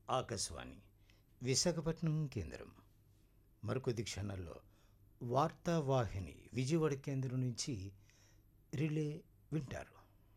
ఆకాశవాణి విశాఖపట్నం కేంద్రం మరికొద్ది క్షణాల్లో వార్తావాహిని విజయవాడ కేంద్రం నుంచి రిలే వింటారు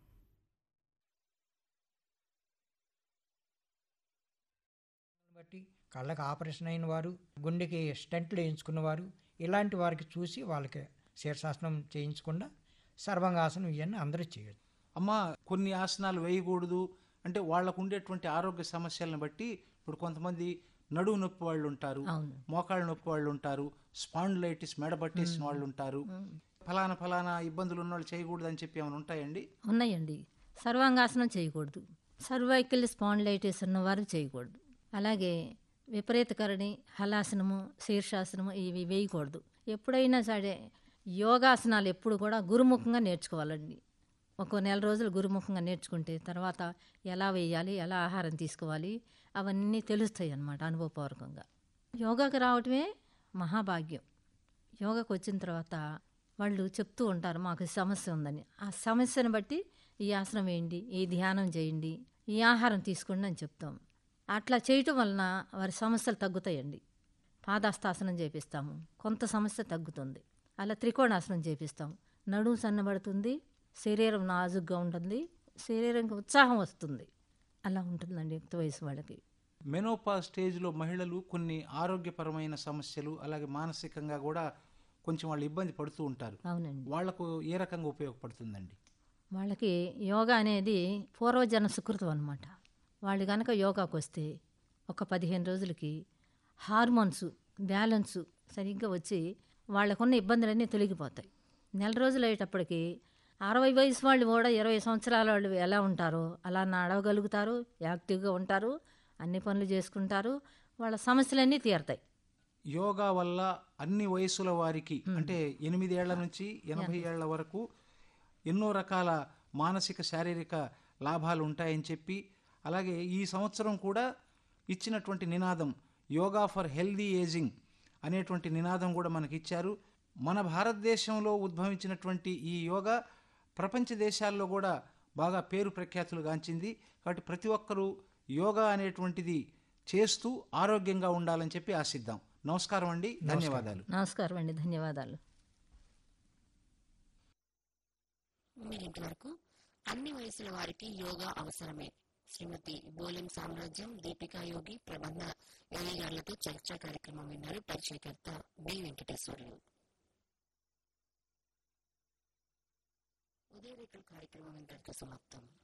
బట్టి కళ్ళకి ఆపరేషన్ అయిన వారు గుండెకి స్టెంట్లు వేయించుకున్న వారు ఇలాంటి వారికి చూసి వాళ్ళకి శీర్షాసనం చేయించకుండా సర్వాంగాసనం ఇవన్నీ అందరూ చేయొచ్చు అమ్మ కొన్ని ఆసనాలు వేయకూడదు అంటే వాళ్ళకు ఉండేటువంటి ఆరోగ్య సమస్యలను బట్టి ఇప్పుడు కొంతమంది నడువు నొప్పి వాళ్ళు ఉంటారు అవును మోకాళ్ళ నొప్పి వాళ్ళు ఉంటారు స్పాండిలైటిస్ మెడ పట్టేసిన వాళ్ళు ఉంటారు ఫలానా ఫలానా ఇబ్బందులు ఉన్న వాళ్ళు చేయకూడదు అని చెప్పి ఏమైనా ఉంటాయండి ఉన్నాయండి సర్వాంగాసనం చేయకూడదు సర్వైకల్ స్పాండిలైటిస్ ఉన్నవారు చేయకూడదు అలాగే విపరీతకరణి హలాసనము శీర్షాసనము ఇవి వేయకూడదు ఎప్పుడైనా సరే యోగాసనాలు ఎప్పుడు కూడా గురుముఖంగా నేర్చుకోవాలండి ఒక నెల రోజులు గురుముఖంగా నేర్చుకుంటే తర్వాత ఎలా వేయాలి ఎలా ఆహారం తీసుకోవాలి అవన్నీ తెలుస్తాయి అన్నమాట అనుభవపూర్వకంగా యోగాకి రావటమే మహాభాగ్యం యోగాకు వచ్చిన తర్వాత వాళ్ళు చెప్తూ ఉంటారు మాకు ఈ సమస్య ఉందని ఆ సమస్యను బట్టి ఈ ఆసనం వేయండి ఈ ధ్యానం చేయండి ఈ ఆహారం తీసుకోండి అని చెప్తాం అట్లా చేయటం వలన వారి సమస్యలు తగ్గుతాయండి పాదాస్తాసనం చేపిస్తాము కొంత సమస్య తగ్గుతుంది అలా త్రికోణాసనం చేపిస్తాం నడుము సన్నబడుతుంది శరీరం నాజుగ్గా ఉంటుంది శరీరంకి ఉత్సాహం వస్తుంది అలా ఉంటుందండి యుక్త వయసు వాళ్ళకి మెనోపా స్టేజ్లో మహిళలు కొన్ని ఆరోగ్యపరమైన సమస్యలు అలాగే మానసికంగా కూడా కొంచెం వాళ్ళు ఇబ్బంది పడుతూ ఉంటారు అవునండి వాళ్లకు ఏ రకంగా ఉపయోగపడుతుందండి వాళ్ళకి యోగా అనేది పూర్వజన సుకృతం అనమాట వాళ్ళు కనుక యోగాకు వస్తే ఒక పదిహేను రోజులకి హార్మోన్స్ బ్యాలెన్స్ సరిగ్గా వచ్చి వాళ్ళకున్న ఇబ్బందులన్నీ తొలగిపోతాయి నెల రోజులు అయ్యేటప్పటికి అరవై వయసు వాళ్ళు కూడా ఇరవై సంవత్సరాల వాళ్ళు ఎలా ఉంటారో అలా నడవగలుగుతారు యాక్టివ్గా ఉంటారు అన్ని పనులు చేసుకుంటారు వాళ్ళ సమస్యలన్నీ తీరతాయి యోగా వల్ల అన్ని వయసుల వారికి అంటే ఎనిమిది ఏళ్ల నుంచి ఎనభై ఏళ్ల వరకు ఎన్నో రకాల మానసిక శారీరక లాభాలు ఉంటాయని చెప్పి అలాగే ఈ సంవత్సరం కూడా ఇచ్చినటువంటి నినాదం యోగా ఫర్ హెల్దీ ఏజింగ్ అనేటువంటి నినాదం కూడా మనకి ఇచ్చారు మన భారతదేశంలో ఉద్భవించినటువంటి ఈ యోగా ప్రపంచ దేశాల్లో కూడా బాగా పేరు ప్రఖ్యాతులు గాంచింది కాబట్టి ప్రతి ఒక్కరూ యోగా అనేటువంటిది చేస్తూ ఆరోగ్యంగా ఉండాలని చెప్పి ఆశిద్దాం నమస్కారం అండి ధన్యవాదాలు నమస్కారం అండి ధన్యవాదాలు మీరు ఇంతవరకు అన్ని వయసుల వారికి యోగా అవసరమే శ్రీమతి బోలెం సామ్రాజ్యం దీపికా యోగి ప్రబంధ యోగి గారులతో చర్చా కార్యక్రమం విన్నారు పరిచయకర్త బి వెంకటేశ్వర్లు ఉదయరేఖలు కార్యక్రమం ఇంతటితో సమాప్తం